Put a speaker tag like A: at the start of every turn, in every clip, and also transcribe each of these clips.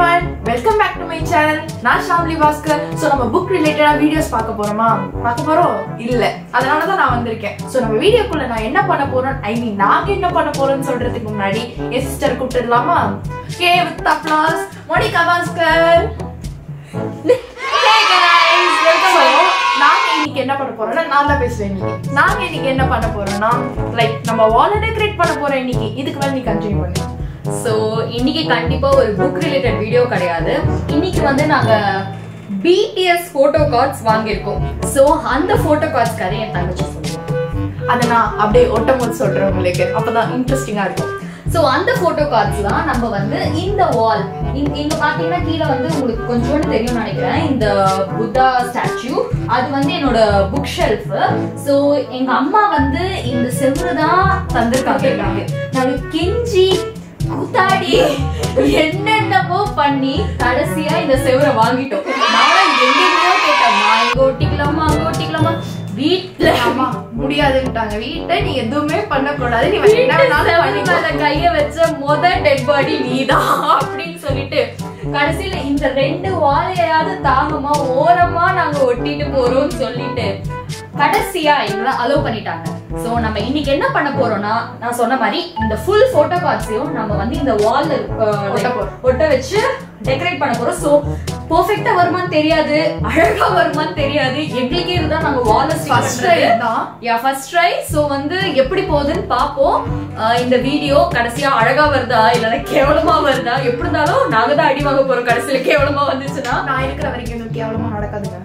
A: Everyone welcome back to my channel நான் Shamli Bhaskar so நம்ம book ரிலேட்டடா வீடியோஸ் பார்க்க போறோமா பார்க்க போறோம் இல்ல அதனால தான் நான் வந்திருக்கேன் ஸோ நம்ம வீடியோக்குள்ள நான் என்ன பண்ண போறோம் ஐ மீன் நாங்க என்ன பண்ண போறோம்னு சொல்றதுக்கு முன்னாடி என் சிஸ்டர் கூப்பிட்டுடலாமா கே with applause Monica Bhaskar Hey guys, welcome home. நாங்க இன்னைக்கு என்ன பண்ண போறோம்னா நான் தான் பேசுவேன் இன்னைக்கு நாங்க இன்னைக்கு என்ன பண்ண போறோம்னா லைக் நம்ம வால் டெக்கரேட் பண்ண போறோம் இன்னைக்கு இதுக்கு மேல நீ கண்டினியூ பண்ணு
B: ஸோ இன்னைக்கு கண்டிப்பா ஒரு புக் ரிலேட்டட் வீடியோ கிடையாது இன்னைக்கு வந்து நாங்க பிடிஎஸ் போட்டோ கார்ட்ஸ் வாங்கியிருக்கோம் ஸோ அந்த போட்டோ கார்ட்ஸ் கதை என் தங்கச்சி சொல்லுவோம்
A: அதை நான் அப்படியே ஒட்டும் போது சொல்றேன் உங்களுக்கு அப்பதான் இன்ட்ரெஸ்டிங்கா இருக்கும்
B: ஸோ அந்த போட்டோ கார்ட்ஸ் தான் நம்ம வந்து இந்த வால் இங்க பாத்தீங்கன்னா கீழே வந்து உங்களுக்கு கொஞ்சோண்டு தெரியும் நினைக்கிறேன் இந்த புத்தா ஸ்டாச்சு அது வந்து என்னோட புக் ஷெல்ஃப் ஸோ எங்க அம்மா வந்து இந்த செவ்வறு தான் தந்திருக்காங்க நாங்க கெஞ்சி கூத்தாடி என்னென்னமோ பண்ணி கடைசியா இந்த செவரை வாங்கிட்டோம் நான் எங்கெங்கயோ கேட்டேம்மா இங்க ஒட்டிக்கலாமா அங்க ஒட்டிக்கலாமா வீட்டுல
A: ஆமா முடியாதுன்ட்டாங்க வீட்டை நீ எதுவுமே பண்ணக்கூடாது நீ வேற என்ன வேணாலும் பண்ணிக்கோ
B: மேல கைய வச்ச முத டெட் பாடி நீதான் அப்படின்னு சொல்லிட்டு கடைசியில இந்த ரெண்டு வாழையாவது தாங்கமா ஓரமா நாங்க ஒட்டிட்டு போறோம்னு சொல்லிட்டு கடைசியா எங்களை அலோவ் பண்ணிட்டாங்க சோ நம்ம இன்னைக்கு என்ன பண்ண போறோம்னா நான் சொன்ன மாதிரி இந்த ஃபுல் போட்டோ கார்ட்ஸையும் நம்ம வந்து இந்த வால்ல
A: ஒட்ட போறோம்.
B: ஒட்ட வச்சு டெக்கரேட் பண்ண போறோம் சோ பெர்ஃபெக்ட்டா வருமான்னு தெரியாது அழகா வருமான்னு தெரியாது எங்களுக்கே இதுதான் நாங்க வால்ல
A: ஃபர்ஸ்ட் டைம் தான்
B: யா ஃபர்ஸ்ட் ட்ரை சோ வந்து எப்படி போகுதுன்னு பாப்போம் அஹ் இந்த வீடியோ கடைசியா அழகா வருதா இல்லனா கேவலமா வருதா எப்படி இருந்தாலும் நாங்க தான் அடி வாங்க போறோம் கடைசியில கேவலமா வந்துச்சுன்னா
A: நான் இருக்கிற வரைக்கும் எனக்கு கேவலமா நடக்காதுங்க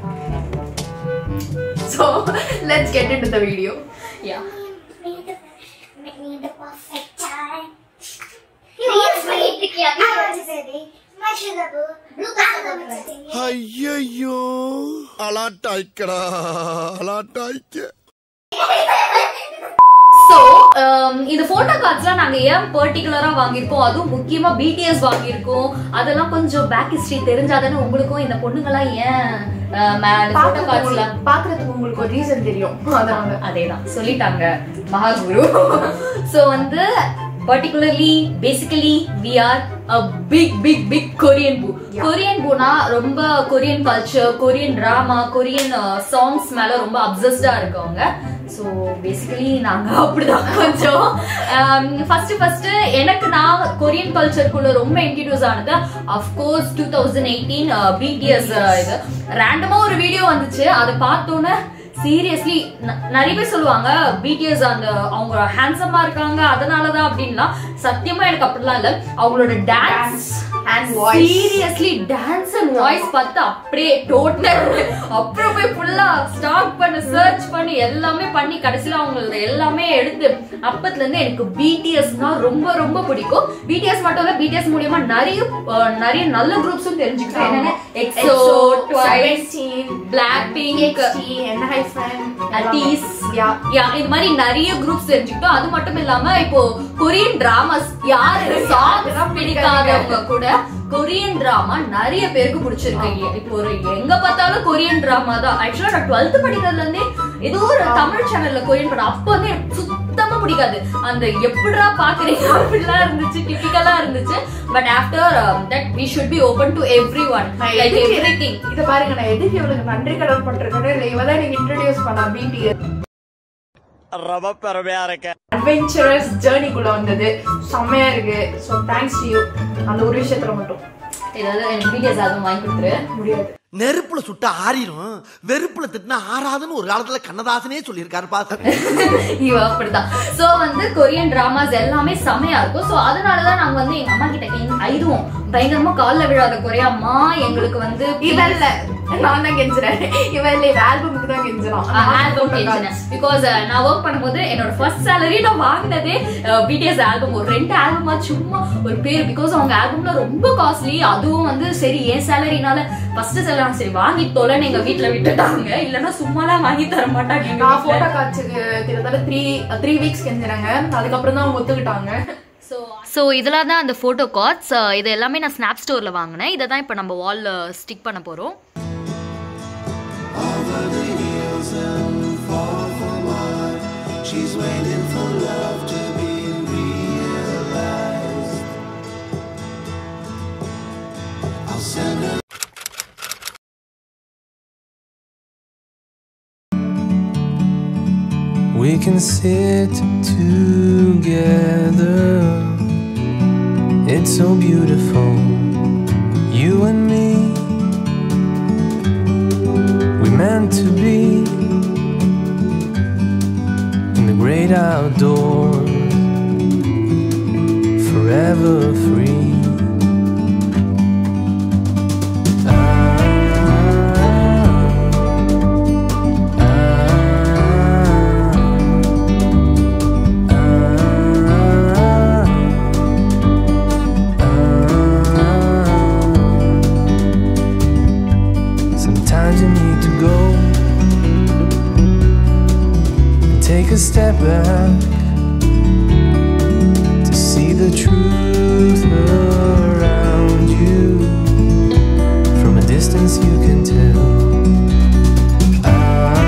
A: so let's get into the video
B: yeah
C: Make me the, make me the perfect time. You use my lip kiya. I want to say the my sugar boo. Blue color boo.
D: ஐயையோ அலாட்டாய்க்கடா அலாட்டாய்க்க
B: so இந்த photo கார்ட்ஸ்லாம் நாங்க ஏன் பர்டிகுலரா வாங்கியிருக்கோம் அதுவும் முக்கியமா BDS வாங்கியிருக்கோம் அதெல்லாம் கொஞ்சம் பேக் ஹிஸ்டரி தெரிஞ்சாதானே உங்களுக்கும் இந்த பொண்ணுங்கலாம் ஏன் போட்டோ கார்ட்ஸ்ல
A: பாக்குறதுக்கு உங்களுக்கு ஒரு ரீசன் தெரியும் அதனால
B: அதேதான் சொல்லிட்டாங்க மகாகுரு சோ வந்து particularly basically we are a big big big Korean பூ கொரியன் பூனா ரொம்ப Korean culture Korean drama Korean songs மேல ரொம்ப அப்சஸ்டா இருக்கவங்க ஸோ பேசிக்கலி நாங்க அப்படிதான் கொஞ்சம் ஃபர்ஸ்ட் ஃபர்ஸ்ட் எனக்கு நான் கொரியன் கல்ச்சருக்குள்ள ரொம்ப இன்ட்ரடியூஸ் ஆனது of course two thousand eighteen BTS இது ரேண்டமா ஒரு வீடியோ வந்துச்சு அதை பார்த்தோன்னே சீரியஸ்லி நிறைய பேர் சொல்லுவாங்க பிடிஎஸ் அந்த அவங்க ஹேண்ட்ஸமா இருக்காங்க அதனாலதான் அப்படின்லாம் சத்தியமா எனக்கு அப்படிலாம் இல்ல அவங்களோட dance
A: and voice.
B: Seriously dance and voice பார்த்து அப்படியே டோட்டல் அப்புறம் போய் ஃபுல்லா ஸ்டாக் பண்ணி சர்ச் பண்ணி எல்லாமே பண்ணி கடைசியில அவங்களோட எல்லாமே எடுத்து அப்பத்துல இருந்து எனக்கு பிடிஎஸ்னா ரொம்ப ரொம்ப பிடிக்கும் பிடிஎஸ் மட்டும் இல்ல பிடிஎஸ் மூலியமா நிறைய அஹ், நிறைய நல்ல குரூப்ஸும் தெரிஞ்சுக்கிட்டேன் என்னென்ன EXO Twice Blackpink ATEEZ
A: yeah
B: yeah இது மாதிரி நிறைய குரூப்ஸ் தெரிஞ்சுக்கிட்டோம் அது மட்டும் இல்லாம இப்போ கொரியன் டிராமாஸ் யாரு சாங்ஸ் பிடிக்காதவங்க கூட கொரியன் டிராமா நிறைய பேருக்கு பிடிச்சிருக்கு இப்போ ஒரு எங்க பார்த்தாலும் கொரியன் டிராமா தான் ஆக்சுவலா நான் டுவெல்த் படிக்கிறதுல இருந்தே ஏதோ ஒரு தமிழ் சேனல்ல கொரியன் படம் அப்ப வந்து எனக்கு சுத்தமா பிடிக்காது அந்த எப்படிடா பாக்குறீங்க அப்படிலாம் இருந்துச்சு டிபிக்கலா இருந்துச்சு but after that we should be open to everyone
A: நான்
B: லைக்
A: எதுக்கு-
B: எவ்ரி திங்
A: இத பாருங்க நான் எதுக்கு இவளுக்கு நன்றி கடன் பண்றேன் இல்ல இவதான் நீங்க இன்ட்ரோடியூஸ் பண்ணா பிடிஎஸ்
D: ரொம்ப பெருமையா இருக்க
A: அட்வென்ச்சரஸ் ஜேர்னிக்குள்ள வந்தது செம்மையா இருக்கு ஸோ தேங்க்ஸ் டு யூ அந்த ஒரு விஷயத்துல மட்டும்
B: ஏதாவது எனக்கு பிடிஎஸ் ஆல்பம் வாங்கி கொடுத்துரு
A: முடியாது
D: நெருப்புல சுட்டா ஆறிடும் வெறுப்புல திட்டினா ஆறாதுன்னு ஒரு காலத்துல கண்ணதாசனே சொல்லியிருக்காரு பாத்து
B: இவ அப்படிதான் சோ வந்து கொரியன் டிராமாஸ் எல்லாமே செமையா இருக்கும் சோ அதனாலதான் நாங்க வந்து எங்க அம்மா கிட்ட கெஞ்~ ஐதுவோம் பயங்கரமா கால்ல விழாத கொரியாம்மா எங்களுக்கு வந்து
A: இவ இல்ல நான் தான் கெஞ்சுறேன் இவ இல்ல இவ ஆல்பமுக்கு தான் கெஞ்சுறான்
B: ஆல்பம் கெஞ்சினேன் பிகாஸ் நான் ஒர்க் பண்ணும்போது என்னோட ஃபர்ஸ்ட் சேலரி நான் வாங்கினதே பிடிஎஸ் ஆல்பம் ஒரு ரெண்டு ஆல்பமா சும்மா ஒரு பேர் பிகாஸ் அவங்க ஆல்பம்ல ரொம்ப காஸ்ட்லி அதுவும் வந்து சரி என் சேலரினால ஃபர்ஸ்ட் சேலரி சரி வாங்கி தொலைன்னு எங்க வீட்ல விட்டுட்டாங்க இல்லன்னா சும்மாலாம் வாங்கி தர மாட்டாங்க எங்க
A: நான்
B: வீட்ல.
A: போட்டோ காட்சிக்கு கிட்டத்தட்ட த்ரீ த்ரீ வீக்ஸ் கெஞ்சுறாங்க அதுக்கப்புறம் தான் அவங்க ஒத்துக்கிட்டாங்க
E: ஸோ இதெல்லாம் தான் அந்த ஃபோட்டோ கார்ட்ஸ் இது எல்லாமே நான் ஸ்னாப் ஸ்டோரில் வாங்கினேன் இதை தான் இப்போ நம்ம வாலில் ஸ்டிக் பண்ண போகிறோம்
F: She's waiting for love to be realized. I'll send her. We can sit together. It's so beautiful, you and me. We meant to be in the great outdoors, forever free. Sometimes you need to go and take a step back to see the truth around you. From a distance, you can tell. Ah,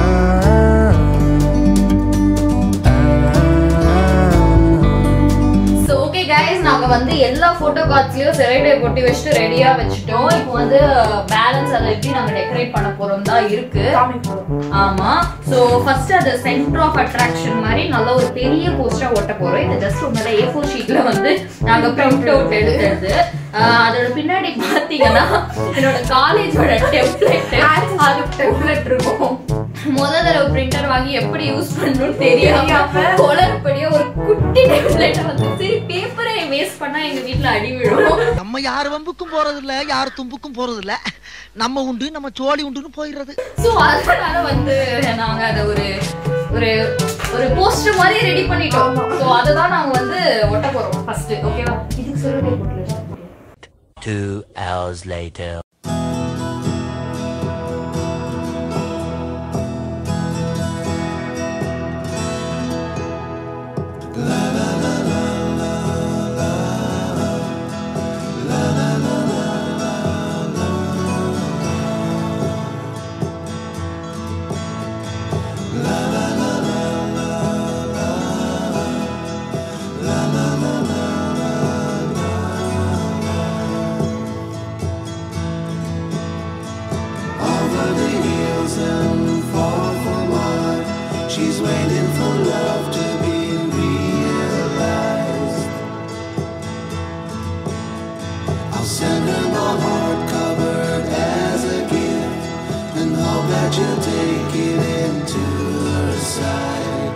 B: so okay guys நாங்க வந்து எல்லா photo கார்ட்ஸ்லயும் செரைடே கொட்டி வச்சுட்டு ரெடியா வச்சுட்டோம் இப்போ வந்து balance அதை எப்படி நாங்க டெக்கரேட் பண்ண போறோம் தான் இருக்கு ஆமா சோ ஃபர்ஸ்ட் அது சென்டர் ஆஃப் அட்ராக்ஷன் மாதிரி நல்ல ஒரு பெரிய போஸ்டரா ஒட்ட போறோம் இது ஜஸ்ட் உங்களோட ஏ ஃபோர் ஷீட்ல வந்து நாங்க பிரிண்ட் அவுட் எடுத்தது ஆஹ் அதோட பின்னாடி பாத்தீங்கன்னா என்னோட காலேஜோட டெம்ப்ளேட் அது டெம்ப்ளேட் இருக்கும் முத தடவை பிரிண்டர் வாங்கி எப்படி யூஸ் பண்ணணும்னு தெரியாம குளறுபடியா ஒரு குட்டி டெம்ப்ளேட் வந்து சரி பேப்பரை வேஸ்ட் பண்ணா எங்க வீட்ல அடி விழும்
D: நம்ம யார் வம்புக்கும் போறது இல்ல யார் தும்புக்கும் போறது இல்ல நம்ம உண்டு நம்ம சோழி உண்டுன்னு போயிடுறது
B: சோ அதனால வந்து நாங்க அத ஒரு ஒரு ஒரு போஸ்டர் மாதிரி ரெடி பண்ணிட்டோம் சோ அத தான் நாங்க வந்து ஒட்ட போறோம் ஃபர்ஸ்ட் ஓகேவா இதுக்கு சொல்லுங்க போட்டுல
G: Two hours later.
F: Over the hills and far from mine, she's waiting for love to be realized. I'll send her my heart covered as a gift, and hope that you'll take it into her side.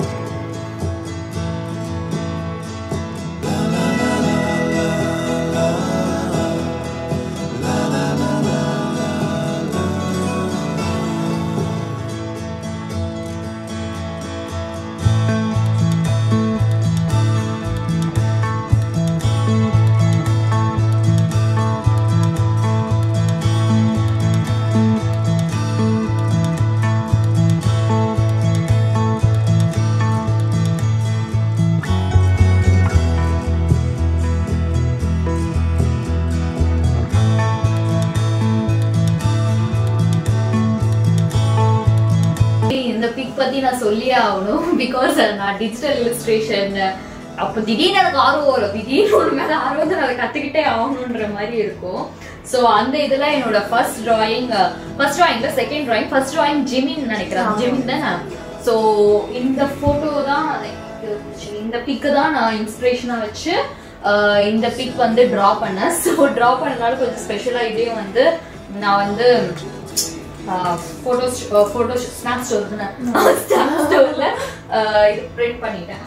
B: இந்த pic பத்தி நான் சொல்லியே ஆகணும் because நான் digital illustration அப்ப திடீர்னு எனக்கு ஆர்வம் வரும் திடீர்னு ஒரு மேல ஆர்வம் வந்து அதை கத்துக்கிட்டே ஆகணுன்ற மாதிரி இருக்கும் ஸோ அந்த இதுல என்னோட ஃபர்ஸ்ட் டிராயிங் ஃபர்ஸ்ட் டிராயிங்ல second drawing first drawing Jimin நினைக்கிறேன் ஜிமின் தானே ஸோ இந்த போட்டோ தான் இந்த பிக்கு தான் நான் இன்ஸ்பிரேஷனா வச்சு அஹ், இந்த பிக் வந்து டிரா பண்ணேன் ஸோ டிரா பண்ணனால கொஞ்சம் ஸ்பெஷலா இதையும் வந்து நான் வந்து photos photos snap store snap ஸ்டோர்ல இது பிரிண்ட் பண்ணிட்டேன்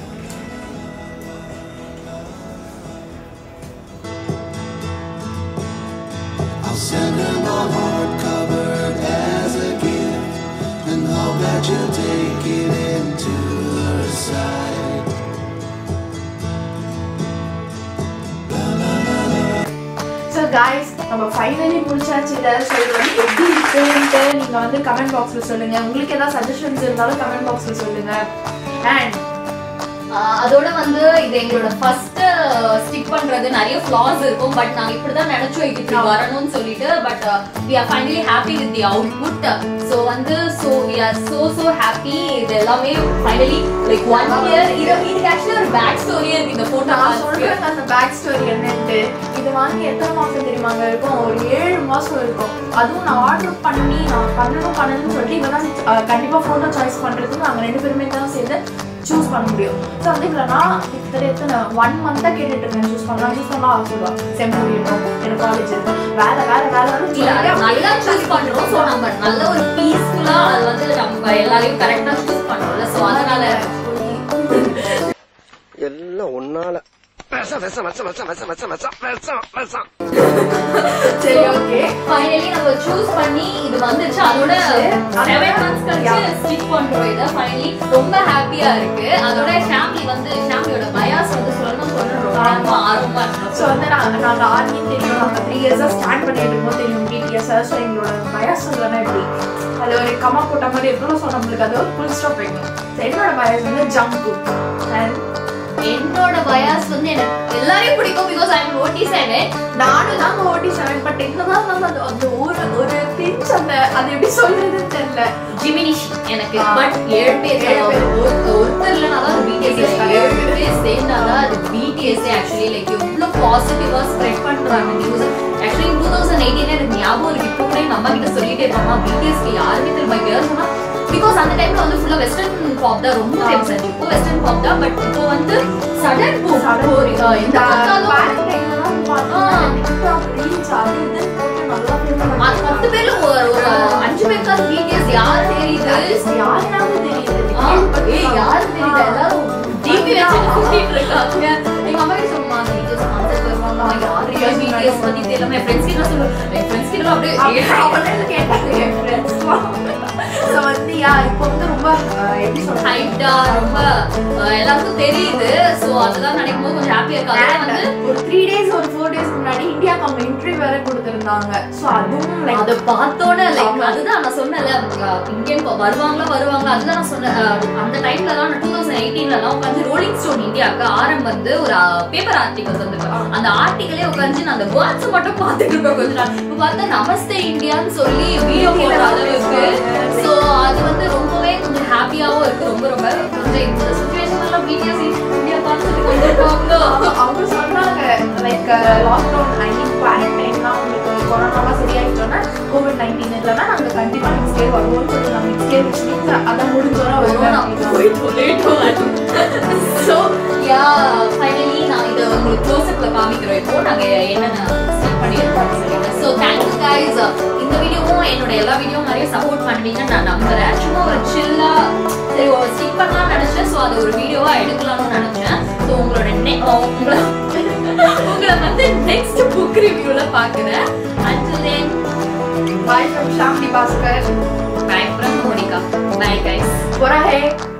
F: I'll send her my heart covered as a gift, and hope that you'll take it into her side.
A: So guys நம்ம ஃபைனலி முடிச்சாச்சு இதை ஸோ இது வந்து எப்படி இருக்குன்ட்டு நீங்கள் வந்து கமெண்ட் பாக்ஸில் சொல்லுங்கள் உங்களுக்கு ஏதாவது சஜஷன்ஸ் இருந்தாலும் கமெண்ட் பாக்ஸில் சொல்லுங்கள் அண்ட்
B: ஆஹ் அதோட வந்து இது எங்களோட ஃபர்ஸ்ட் ஸ்டிக் பண்ற பண்றது நிறைய ஃபிளாஸ் இருக்கும் பட் நாங்க இப்படிதான் நினைச்சோம் இது இப்படி வரணும்னு சொல்லிட்டு but we are finally happy with the output so வந்து so we are so so happy இது எல்லாமே finally like one year இது இதுக்கு actually ஒரு பேக் ஸ்டோரியே இருக்கு இந்த போட்டோ
A: நான் சொல்றேன் அந்த பேக் ஸ்டோரி என்னன்ட்டு இது வாங்கி எத்தனை மாசம் தெரியுமாங்க இருக்கும் ஒரு ஏழு மாசம் இருக்கும் அதுவும் நான் ஆர்டர் பண்ணி நான் பண்ணணும் பண்ணணும்னு சொல்லிட்டு இவன் தான் அஹ், கண்டிப்பா போட்டோ சாய்ஸ் பண்றதுக்கு நாங்க ரெண்டு பேருமே தான் சேர்ந்து சூஸ் பண்ண முடியும் ஸோ வந்து இதில் நான் கிட்டத்தட்ட எத்தனை ஒன் மந்த்தாக கேட்டுட்டு இருக்கேன் சூஸ் பண்ணலாம் சூஸ் பண்ணலாம் ஆக சொல்லுவா செம்பூரி இருக்கும் எனக்கு காலேஜ் இருக்கும் வேலை வேலை வேலை
B: இல்ல அது நல்லா சூஸ் பண்றோம் சோ நம்ம நல்ல ஒரு பீஸ்ஃபுல்லா அது வந்து நம்ம எல்லாரையும் கரெக்டா சூஸ் பண்றோம்ல சோ அதனால
H: எல்லாம் ஒன்னால விஷம் விஷம் விஷம் விஷம் விஷம் விஷம் விஷம் விஷம் விஷம்
A: சரி ஓகே
B: ஃபைனலி நம்ம சூஸ் பண்ணி இது வந்துச்சு அதோட செவன் மந்த்ஸ் கழிச்சு ஸ்டிச் பண்றோம் இத ஃபைனலி ரொம்ப ஹாப்பியா இருக்கு அதோட ஃபேமிலி வந்து ஃபேமிலியோட பயாஸ் வந்து சொல்லணும் சொல்லணும் ரொம்ப ஆர்வமா இருக்கு
A: ஸோ வந்து நான் நாங்கள் ஆர்மி தெரியும் நாங்கள் த்ரீ இயர்ஸாக ஸ்டாண்ட் பண்ணிட்டு இருக்கோம் தெரியும் பிடிஎஸ் ஸோ எங்களோட பயாஸ் சொல்லனா எப்படி அது ஒரு கமா போட்ட மாதிரி இருக்கணும் ஸோ நம்மளுக்கு அது ஒரு ஃபுல் ஸ்டாப் வைக்கணும் ஸோ என்னோட பயாஸ் வந்து ஜங்கு அண்ட்
B: என்னோட பயாஸ் வந்து எனக்கு எல்லாரையும் பிடிக்கும் because I am OT side
A: நானும் தாங்க ஓட்டி செவன் பட் என்னதான் நம்ம அந்த அந்த ஒரு ஒரு பிஞ்ச் அந்த அது எப்படி சொல்றதுன்னு தெரியல
B: ஜிமினிஷ் எனக்கு
A: ஆ.
B: பட் ஏழு பேர்
A: ஏழு பேர்.
B: ஒரு- ஒருத்தர் இல்லைனாதான் அது பிடிஎஸ் ஏழு பேர் சேர்ந்தாதான் அது பிடிஎஸ் ஆக்சுவலி லைக் எவ்வளவு பாசிட்டிவா ஸ்ப்ரெட் பண்றாங்க news actually two thousand eighteen எனக்கு ஞாபகம் இருக்கு இப்போ கூட எங்க அம்மா கிட்ட சொல்லிட்டே இருப்பாங்க பிடிஎஸ்க்கு யாருமே திரும்ப பேர் சொன்னா பிகாஸ் அந்த டைம்ல வந்து ஃபுல்லா வெஸ்டர்ன் பாப் தான் ரொம்ப ஃபேமஸ் ஆச்சு இப்போ வெஸ்டர்ன் பாப் தான் பட் இப்போ வந்து சடன் பூம்
A: இந்த
B: இந்த
A: பேரண்டைம்லாம் பார்த்தோம்னா டிக்டாக் ரீல்ஸ் அது இதுன்னு போட்டு நல்லா film
B: அது பத்து பேர்ல ஒரு ஒரு அஞ்சு பேருக்காவது பிடிஎஸ் யார் தெரியுது
A: பண்ணி- யாருனாவது தெரியுது
B: ஆ, ஏய், யாரு தெரியுது? எல்லாரும் DP வச்சு கூட்டிட்டு இருக்காங்க. எங்க அம்மா கிட்ட சொல்லுமா, BTS concert வருவாங்க. யாரு யார் BTS பத்தி தெரியல. என் friends கிட்ட சொல்லுவேன். என் friends கிட்ட எல்லாம் அப்படியே,
A: அப்படி
B: ஏய்,
A: அவளே கேட்டாங்க என் friends எல்லாம். So வந்து யா இப்போ வந்து ரொம்ப அஹ், எப்படி சொல்றது
B: hyped ஆ, ரொம்ப அஹ், எல்லாருக்கும் தெரியுது சோ அதெல்லாம் நினைக்கும் போது கொஞ்சம் ஹாப்பியா இருக்கு அதெல்லாம் வந்து
A: And ஒரு த்ரீ டேஸ் ஒரு ஃபோர் டேஸ் முன்னாடி இந்தியாவுக்கு அவங்க இன்டர்வியூ வேற கொடுத்திருந்தாங்க ஸோ அதுவும் லைக்
B: அத பார்த்தோன்னே லைக் அதுதான் நான் சொன்னேன்ல இந்தியன் வருவாங்களா வருவாங்களா அதுதான் நான் சொன்னேன் அஹ், அந்த டைம்ல தான் டூ தௌசண்ட் எயிட்டீன்லாம் உட்காந்து ரோலிங் ஸ்டோன் இந்தியாவுக்கு ஆரம் வந்து ஒரு பேப்பர் ஆர்டிகல் வந்திருக்கேன் அந்த ஆர்டிகலே உட்காந்து நான் அந்த வேர்ட்ஸ் மட்டும் பார்த்துட்டு இருப்பேன் கொஞ்ச நாள் இப்போ பார்த்தா நமஸ்தே இந்தியான்னு சொல்லி வீடியோ போடுற அளவுக்கு ஸோ அது வந்து ரொம்பவே கொஞ்சம் ஹாப்பியாவும் இருக்கு ரொம்ப ரொம்ப கொஞ்சம் இந்த சுச்சுவேஷன்ல பிடிஎஸ் இந்தியா கான்செப்ட் வந்திருக்காங்களோ
A: அவங்க- அவங்க சொன்னாங்க லைக் லாக்டவுன் ஐ மீன் குவாரண்டைன்லாம் உங்களுக்கு கொரோனாலாம் சரியாயிட்டோன்னா கோவிட் நைன்டீன் இல்லைன்னா நாங்கள் கண்டிப்பாக நெக்ஸ்ட் இயர் வருவோம்னு சொல்லி நான் நெக்ஸ்ட் இயர் வச்சு அதான் முடிஞ்சோன்னா
B: ஸோ யா ஃபைனலி நான் இதை உங்களுக்கு க்ளோஸ்அப்ல காமிக்கிறோம் இப்போ நாங்க என்னென்ன செட் பண்ணியிருக்கோம் சொல்லிட்டு ஸோ தேங்க்யூ கைஸ் இந்த வீடியோவும் என்னோட எல்லா வீடியோ நிறைய சப்போர்ட் பண்ணுவீங்கன்னு நான் நம்புறேன் சும்மா ஒரு சில்லா சரி ஒரு ஸ்டிக் பண்ணலாம்னு நினைச்சேன் ஸோ அதை ஒரு வீடியோவா எடுக்கலாம்னு நினைச்சேன் ஸோ உங்களோட நெ உங்களை உங்களை வந்து நெக்ஸ்ட் புக் ரிவ்யூல பாக்குறேன் until then
A: bye from Shamli Bhaskar
B: bye from Monica bye guys
A: போரா ஹே